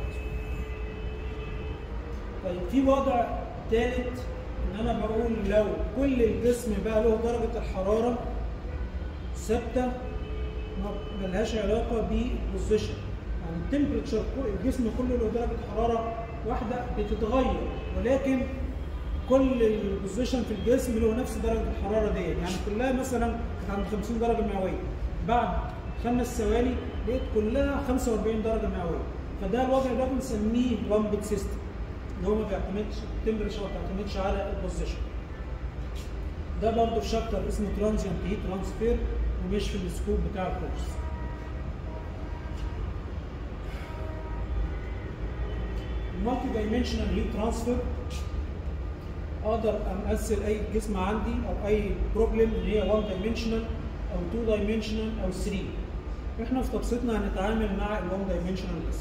طيب في وضع ثالث ان انا بقول لو كل الجسم بقى له درجه الحراره ثابته ما لهاش علاقه بالبوزيشن يعني التمبريتشر الجسم كله له درجه حراره واحده بتتغير ولكن كل البوزيشن في الجسم له نفس درجه الحراره دي يعني كلها مثلا كانت عند 50 درجه مئويه بعد خمس ثواني لقيت كلها 45 درجه مئويه فده الوضع ده بنسميه لامبد سيستم اللي هو ما بيعتمدش التمبريتشر ما بتعتمدش على البوزيشن ده برضه في شابتر اسمه ترانزيانت هيت ترانسفير ومش في السكوب بتاع الكورس المالتي دايمنشنال هيت ترانسفير اقدر امثل اي جسم عندي او اي بروبلم اللي هي 1 دايمنشنال او 2 دايمنشنال او 3 احنا في تبسيطنا هنتعامل مع ال 1 دايمنشنال بس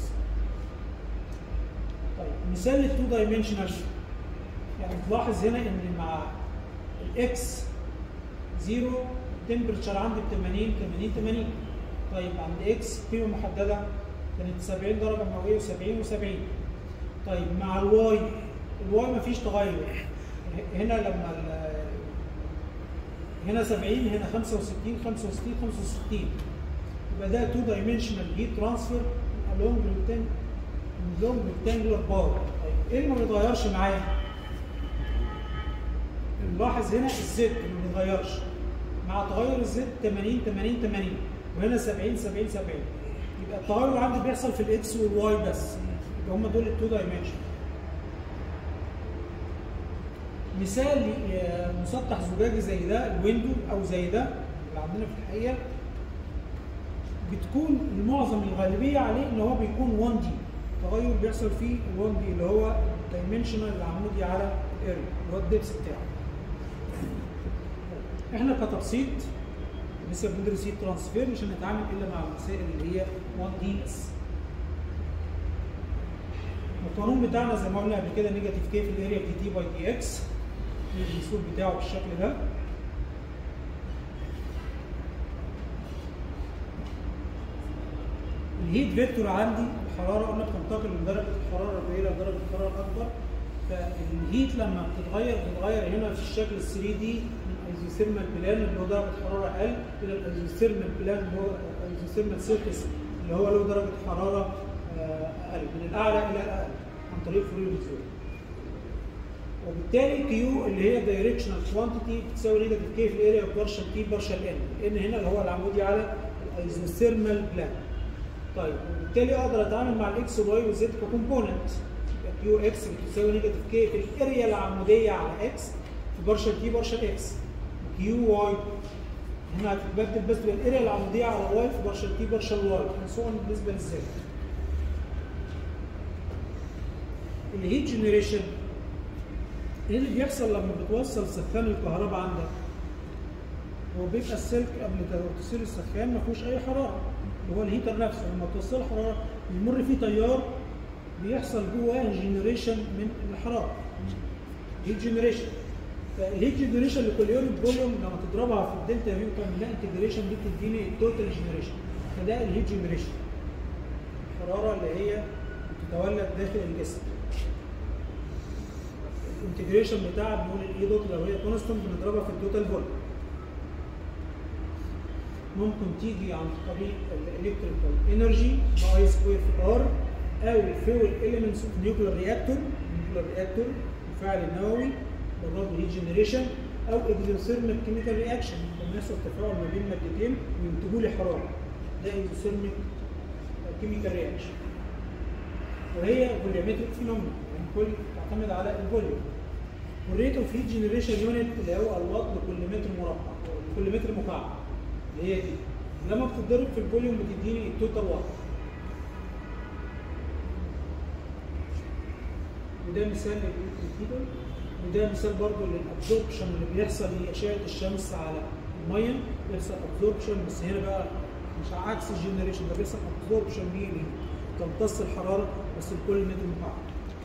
طيب مثال ال 2 دايمنشنال يعني تلاحظ هنا ان مع الاكس 0 التمبرتشر عندي ب 80 80 80 طيب عند اكس قيمه محدده كانت 70 درجه مئويه و70 و70 طيب مع الواي الواي مفيش تغير هنا لما ال- هنا 70 هنا 65 65 65 يبقى ده 2 دايمنشنال هيت ترانسفير along along rectangular bar طيب ايه اللي ما بيتغيرش معايا؟ نلاحظ هنا الزد ما بيتغيرش مع تغير الزد 80 80 80 وهنا 70 70 70 يبقى التغير عندي بيحصل في الاكس والواي بس يبقى هم دول التو دايمنشن مثال ل- مسطح زجاجي زي ده الويندو او زي ده اللي عندنا في الحقيقه بتكون المعظم الغالبيه عليه ان هو بيكون 1 دي تغير بيحصل فيه ال 1 دي اللي هو الدايمنشنال العمودي على الاريا اللي هو الدبس بتاعه احنا كتبسيط لسه بندرس هيت ترانسفير مش هنتعامل الا مع المسائل اللي هي 1 دي بس القانون بتاعنا زي ما قلنا قبل كده نيجاتيف كي في الاريا دي تي باي دي اكس الاسلوب بتاعه بالشكل ده الهيت فيكتور عندي الحراره قلنا بتنتقل من درجه الحراره القليله لدرجه الحراره الاكبر فالهيت لما بتتغير بتتغير هنا في الشكل ال 3 دي من ايزوثيرمال بلان اللي هو درجه حراره اقل الى الايزوثيرمال بلان اللي هو ايزوثيرمال سيرفيس اللي هو له درجه حراره آه، اقل من الاعلى الى الاقل عن طريق فورير زون وبالتالي كيو اللي هي دايركشنال كوانتيتي بتساوي نيجاتيف كي في الاريا بارشال تي بارشال ان ان هنا اللي هو العمودي على الايزوثيرمال بلان طيب وبالتالي اقدر اتعامل مع الاكس واي والزد ككومبوننت يبقى كيو اكس بتساوي نيجاتيف كي في الاريا العموديه على اكس في بارشال تي بارشال اكس كيو واي هنا هتتبدل بس بالاريا العموديه على واي في بارشال تي بارشال واي سواء بالنسبه للزد الهيت جنريشن ايه اللي بيحصل لما بتوصل سخان الكهرباء عندك؟ هو بيبقى السلك قبل تصير السخان ما فيهوش اي حراره اللي هو الهيتر نفسه لما توصل حراره بيمر فيه تيار بيحصل جواه جنريشن من الحراره هيت جنريشن فالهيت جنريشن لكل يوم فوليوم لما تضربها في الدلتا في وتعمل لها انتجريشن دي بتديني التوتال جنريشن فده الهيت جنريشن الحراره اللي هي بتتولد داخل الجسم الانتجريشن بتاعها بنقول الاي دوت لو هي كونستنت بنضربها في التوتال فوليوم ممكن تيجي عن طريق الالكتريكال انرجي باي سكوير في ار او فيول اليمنتس اوف نيوكلير رياكتور نيوكلير رياكتور الفاعل النووي ده برضه هيت جنريشن او اكزوثيرميك كيميكال رياكشن لما يحصل تفاعل ما بين مادتين وينتجوا لي حراره ده اكزوثيرميك كيميكال رياكشن وهي فوليومتريك فينومينا يعني كل تعتمد على الفوليوم والريت اوف هيت جنريشن يونت اللي هو الواط لكل متر مربع لكل متر مكعب اللي هي دي لما بتتضرب في الفوليوم بتديني التوتال واط وده مثال للكيتو وده مثال برضه للابزوربشن اللي بيحصل لاشعه الشمس على الميه بيحصل ابزوربشن بس هنا بقى مش عكس الجنريشن ده بيحصل ابزوربشن ليه ليه تمتص الحراره بس لكل متر مكعب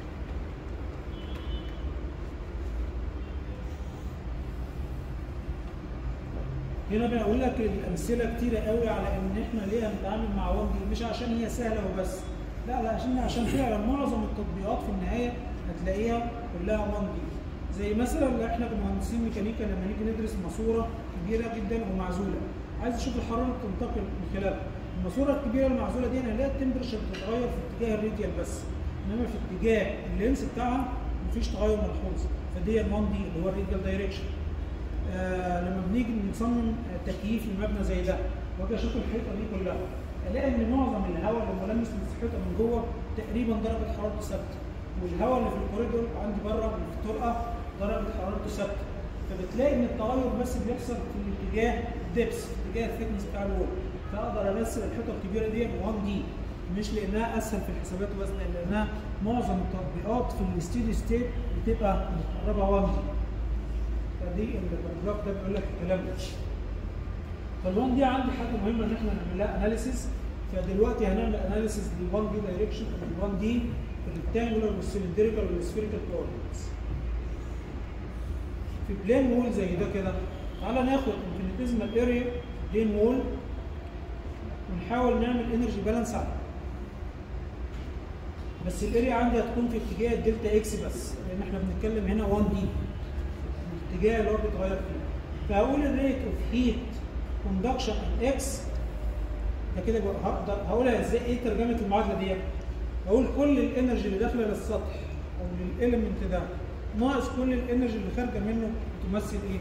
هنا بقول لك الامثله كتيره قوي على ان احنا ليه هنتعامل مع 1 دي مش عشان هي سهله وبس لا لا عشان عشان فعلا معظم التطبيقات في النهايه هتلاقيها كلها 1 دي زي مثلا احنا كمهندسين ميكانيكا لما نيجي ندرس ماسوره كبيره جدا ومعزوله عايز اشوف الحراره اللي بتنتقل من خلالها الماسوره الكبيره المعزوله دي انا هلاقي التمبرشر بتتغير في اتجاه الراديال بس انما في اتجاه اللينس بتاعها مفيش تغير ملحوظ فدي ال 1 دي اللي هو الراديال دايركشن آه لما بنيجي نصمم آه، تكييف لمبنى زي ده واجي اشوف الحيطه دي كلها الاقي ان معظم الهواء اللي ملمس للحيطه من جوه تقريبا درجه حرارته ثابته والهواء اللي في الكوريدور عندي بره في الطرقه درجه حرارته ثابته فبتلاقي ان التغير بس بيحصل في الاتجاه ديبس في اتجاه الثيكنس بتاع الوول فاقدر امثل الحيطه الكبيره دي 1 دي مش لانها اسهل في الحسابات بس لا، لانها معظم التطبيقات في الستيدي ستيت بتبقى متقربه 1 دي فدي الباراجراف ده بيقول لك الكلام ده فال1 دي عندي حاجه مهمه ان احنا نعمل لها اناليسيس فدلوقتي هنعمل اناليسيس لل1 دي دايركشن وال1 دي في الريكتانجولار والسلندريكال والسفيريكال كوردينتس في بلين وول زي ده كده تعالى ناخد انفينيتيزمال اريا بلين وول ونحاول نعمل انرجي بالانس عليه بس الاريا عندي هتكون في اتجاه الدلتا اكس بس لان احنا بنتكلم هنا 1 دي الاتجاه اللي هو بيتغير فيه فهقول الريت اوف هيت كوندكشن اكس ده كده بقى هقدر هقولها ازاي ايه ترجمه المعادله دي هقول كل الانرجي اللي داخله للسطح او للاليمنت ده ناقص كل الانرجي اللي خارجه منه تمثل ايه؟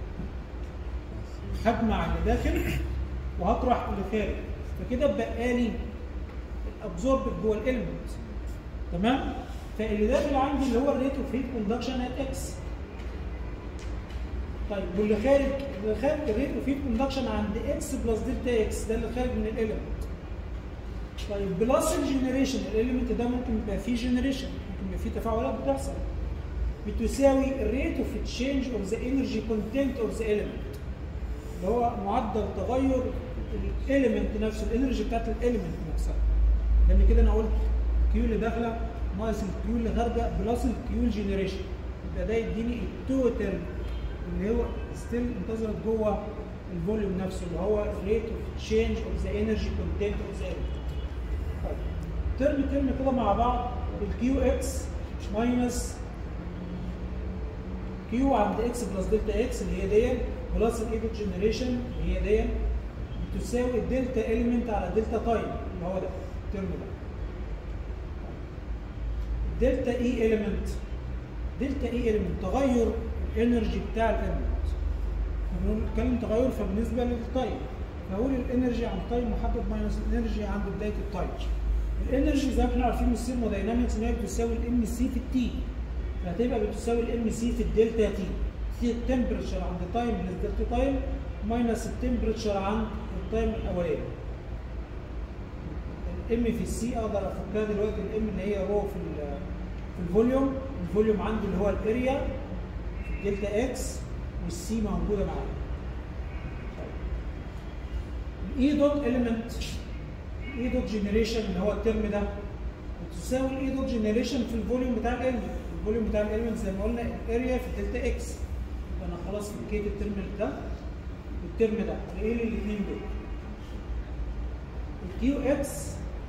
هجمع اللي داخل وهطرح اللي خارج فكده بقى لي الابزورب جوه الاليمنت تمام؟ فاللي داخل عندي اللي هو الريت اوف هيت كوندكشن ات اكس طيب واللي خارج اللي خارج الريت اوف هيت كوندكشن عند اكس بلس دلتا اكس ده اللي خارج من الاليمنت طيب بلس الجنريشن الاليمنت ده ممكن يبقى فيه جنريشن ممكن يبقى فيه تفاعلات بتحصل بتساوي الريت اوف تشينج اوف ذا انرجي كونتنت اوف ذا اليمنت اللي هو معدل تغير الاليمنت نفسه الانرجي بتاعت الاليمنت نفسها لان كده انا قلت الكيو اللي داخله ناقص الكيو اللي خارجه بلس الكيو الجنريشن يبقى ده يديني التوتال اللي هو ستيل انتظرت جوه الفوليوم نفسه اللي هو الريت اوف تشينج اوف ذا انرجي كونتنت اوف ذا اليمنت طيب ترم ترم كده مع بعض الكيو اكس ماينس كيو عند اكس بلس دلتا اكس اللي هي دي بلس الايفت جنريشن اللي هي دي بتساوي الدلتا اليمنت على دلتا تايم اللي هو ده الترم ده دلتا اي اليمنت دلتا اي اليمنت تغير الانرجي بتاع الاليمنت بنتكلم تغير فبالنسبه للتايم فاقول الانرجي عند تايم محدد ماينس الانرجي عند بدايه التايم الانرجي زي ما احنا عارفين من الثيرموداينامكس ان هي بتساوي الام سي في التي فهتبقى بتساوي الام سي في الدلتا تي في التمبرتشر عند تايم من الدلتا تايم ماينس التمبرتشر عند التايم الاولاني الام في السي اقدر افكها دلوقتي الام اللي هي رو في ال- في الفوليوم الفوليوم عندي اللي هو الاريا في الدلتا اكس والسي موجوده معايا الاي دوت اليمنت الاي دوت جنريشن اللي هو الترم ده بتساوي الاي دوت جنريشن في الفوليوم بتاع الاليمنت الفوليوم بتاع الاليمنت زي ما قلنا الاريا في الدلتا اكس يبقى انا خلاص فكيت الترم ده والترم ده ايه الاثنين دول الكيو اكس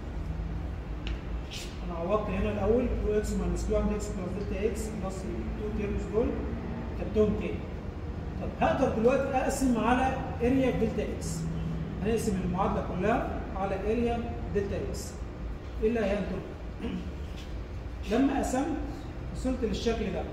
انا عوضت هنا الاول كيو اكس ماينس كيو عند اكس بلس دلتا اكس بلس التو تيرمز دول كتبتهم تاني طب هقدر دلوقتي اقسم على اريا دلتا اكس هنقسم المعادله كلها على اريا دلتا اكس ايه اللي هينتج؟ لما قسمت وصلت للشكل ده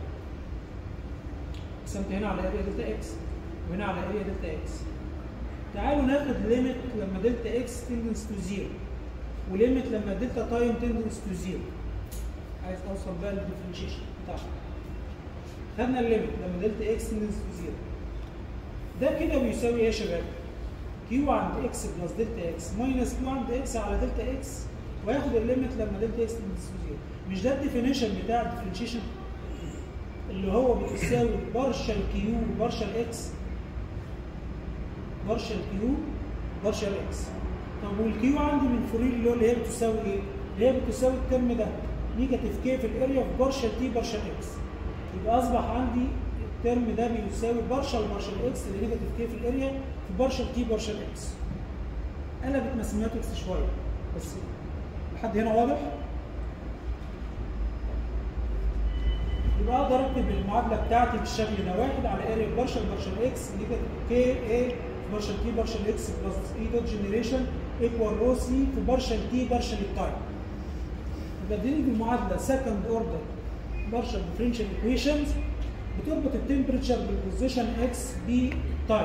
قسمت هنا على اريا دلتا اكس وهنا على اريا دلتا اكس تعالوا ناخد ليميت لما دلتا اكس تندنس تو زيرو وليميت لما دلتا تايم تندنس تو زيرو عايز اوصل بقى للديفرنشيشن بتاعها خدنا الليميت لما دلتا اكس تندنس تو زيرو ده كده بيساوي ايه يا شباب؟ كيو عند اكس بلس دلتا اكس ماينس كيو عند اكس على دلتا اكس وياخد الليميت لما دلتا اكس تندنس تو زيرو مش ده الديفينيشن بتاع الديفرنشيشن اللي هو بيساوي بارشل كيو بارشل اكس بارشل كيو بارشل اكس طب والكيو عندي من فورير اللي هو اللي هي بتساوي ايه؟ اللي هي بتساوي الترم ده نيجاتيف كي في الاريا في بارشل تي بارشل اكس يبقى اصبح عندي الترم ده بيساوي بارشل بارشل اكس اللي نيجاتيف كي في الاريا في بارشل تي بارشل اكس قلبت ماثيماتكس شويه بس لحد هنا واضح؟ يبقى اقدر اكتب المعادله بتاعتي بالشكل ده واحد على اريا بارشل بارشل اكس نيجاتيف كي اي بارشل تي بارشل اكس بلس اي دوت جنريشن ايكوال رو سي في بارشل تي بارشل التايم يبقى دي المعادله سكند اوردر بارشل ديفرنشال ايكويشنز بتربط التمبريتشر بالبوزيشن اكس بالتايم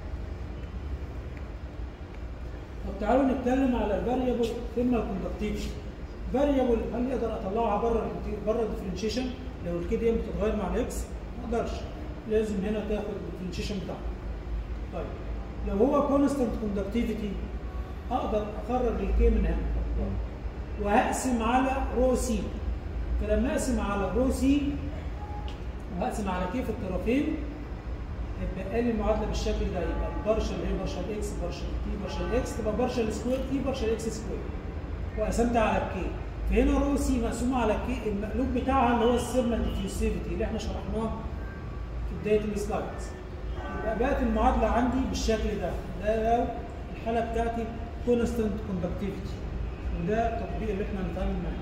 طب تعالوا نتكلم على الفاريبل ثيرمال كوندكتيفيتي فاريبل هل اقدر اطلعها بره بره الديفرنشيشن لو الكي دي بتتغير مع الاكس ما اقدرش لازم هنا تاخد الديفرنشيشن بتاعها طيب لو هو كونستانت كوندكتيفيتي اقدر اخرج الكي من هنا وهقسم على رو سي فلما اقسم على رو سي وهقسم على كي في الطرفين يبقى لي المعادله بالشكل ده يبقى البارشل هي بارشل اكس بارشل تي بارشل اكس تبقى بارشل سكوير تي بارشل اكس سكوير وقسمت على الكي فهنا رو سي مقسومه على الكي المقلوب بتاعها اللي هو السيرمال ديفيوسيفيتي اللي احنا شرحناه في بدايه السلايدز يبقى بقت المعادله عندي بالشكل ده ده لو الحاله بتاعتي كونستنت كوندكتيفيتي وده التطبيق اللي احنا هنتعامل معاه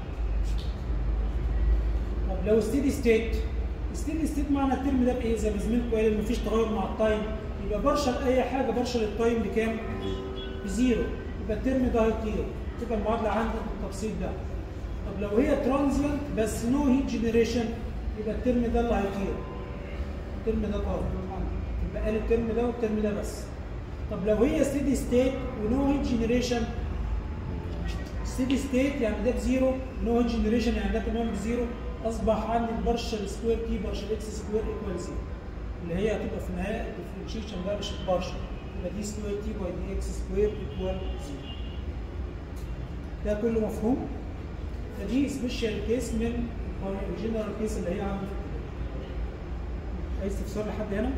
طب لو ستيدي ستيت ستيدي ستيت معنى الترم ده بايه زي ما زميلكم قال مفيش تغير مع التايم يبقى برشل اي حاجه برشل التايم بكام؟ بزيرو يبقى الترم ده هيطير تبقى المعادله عندي بالتبسيط ده طب لو هي ترانزيانت بس نو هيت جنريشن يبقى الترم ده اللي هيطير الترم ده طار يبقى قال الترم ده والترم ده بس طب لو هي ستيدي ستيت ونو هيت جنريشن ستيدي ستيت يعني ده بزيرو نو هيت جنريشن يعني ده كمان بزيرو اصبح عندي البارشل سكوير تي بارشل اكس سكوير ايكوال زيرو اللي هي هتبقى في النهايه الديفرنشيشن ده مش البارشل يبقى دي سكوير تي باي دي اكس سكوير ايكوال زيرو ده كله مفهوم فدي سبيشال كيس من الجنرال كيس اللي هي عندي في الكتاب عايز تفسر لحد هنا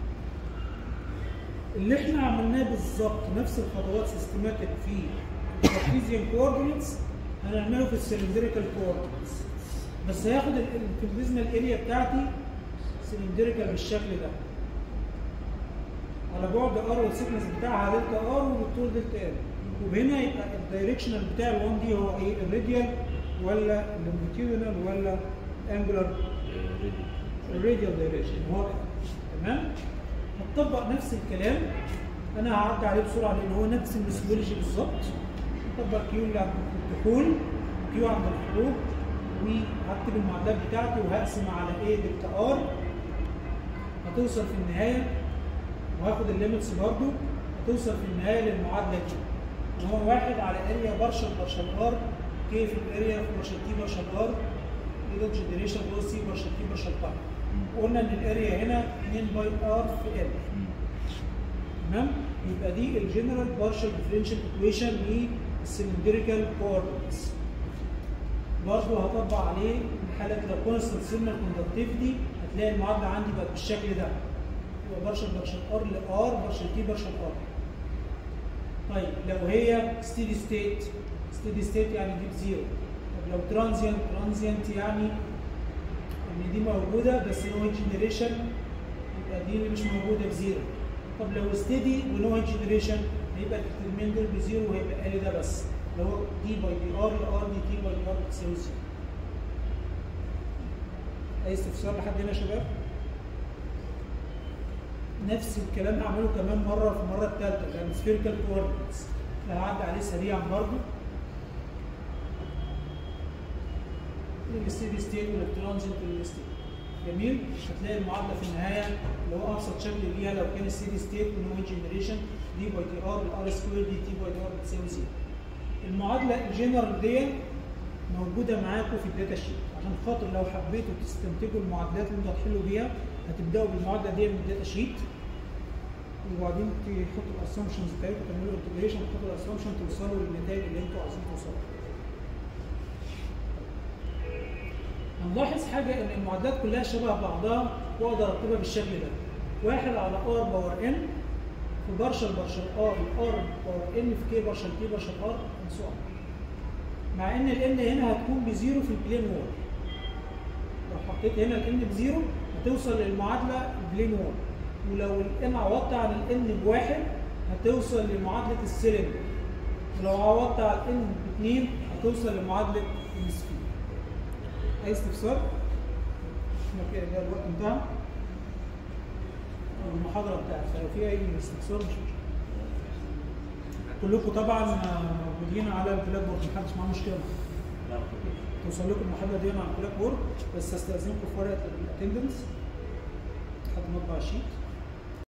اللي احنا عملناه بالظبط نفس الخطوات سيستماتيك في الكارتيزيان كوردينتس هنعمله في السلندريكال كوردينتس بس هياخد الانفيزمال اريا بتاعتي سلندريكال بالشكل ده على بعد ار والسيكنس بتاعها دلتا ار والطول دلتا ال وهنا يبقى الدايركشنال بتاع ال 1 دي هو ايه الراديال ولا اللونجيتيودنال ولا انجولار الراديال دايركشن هو تمام هتطبق نفس الكلام انا هعدي عليه بسرعه لان هو نفس الميثودولوجي بالظبط هطبق كيو اللي عند الدخول كيو عند الخروج وهكتب المعادلات بتاعتي وهقسم على ايه دلتا ار هتوصل في النهايه وهاخد الليمتس برضو هتوصل في النهايه للمعادله دي ان هو واحد على اريا بارشل بارشل ار كي في الاريا في بارشل تي بارشل ار اي دوت جنريشن رو سي بارشل تي بارشل تايم قلنا ان الاريا هنا 2 باي ار في ال تمام يبقى دي الجنرال بارشل ديفرنشال ايكويشن للسلندريكال كوردينتس برضه هطبق عليه حاله لو كونستنت سيجنال كوندكتيفيتي هتلاقي المعادله عندي بقت بالشكل ده يبقى بارشل بارشل ار لار بارشل تي بارشل ار طيب لو هي ستيدي ستيت ستيدي ستيت يعني دي بزيرو طب لو ترانزيانت ترانزيانت يعني ان دي موجوده بس نو جنريشن يبقى دي مش موجوده بزيرو طب لو ستيدي ونو جنريشن هيبقى الديترميندر بزيرو وهيبقى لي ده بس اللي هو دي باي دي ار ار دي تي باي دي ار بتساوي زيرو اي استفسار لحد هنا يا شباب؟ نفس الكلام هعمله كمان مره في المره الثالثه لان سفيريكال كوردينتس هعدي عليه سريعا برضه الستيدي ستيت والترانزيت والستيت جميل هتلاقي المعادله في النهايه اللي هو ابسط شكل ليها لو كان ستيدي ستيت ونو جنريشن دي باي تي ار الار سكوير دي تي باي تي ار بتساوي زيرو المعادله الجنرال دي موجوده معاكم في الداتا شيت عشان خاطر لو حبيتوا تستنتجوا المعادلات اللي انتوا هتحلوا بيها هتبداوا بالمعادله دي من الداتا شيت وبعدين تحطوا الاسامبشنز بتاعتكم تعملوا انتجريشن تحطوا الاسامبشن توصلوا للنتائج اللي انتوا عايزين توصلوا هنلاحظ حاجه ان المعادلات كلها شبه بعضها واقدر اكتبها بالشكل ده واحد على ار باور ان في بارشل بارشل ار ار باور ان في كي بارشل كي بارشل ار سو مع ان الان هنا هتكون بزيرو في البلين وول لو حطيت هنا الان بزيرو هتوصل للمعادله البلين وول ولو الان عوضت عن الان بواحد هتوصل لمعادله السلندر ولو عوضت عن الان باثنين هتوصل لمعادله السفير اي استفسار؟ احنا كده ده الوقت انتهى المحاضره بتاعت فلو في اي استفسار مش مشكله كلكم طبعا موجودين على البلاك بورد محدش معاه مشكله توصل لكم المحاضره دي على البلاك بورد بس استاذنكم في ورقه الاتندنس لحد ما اطبع الشيت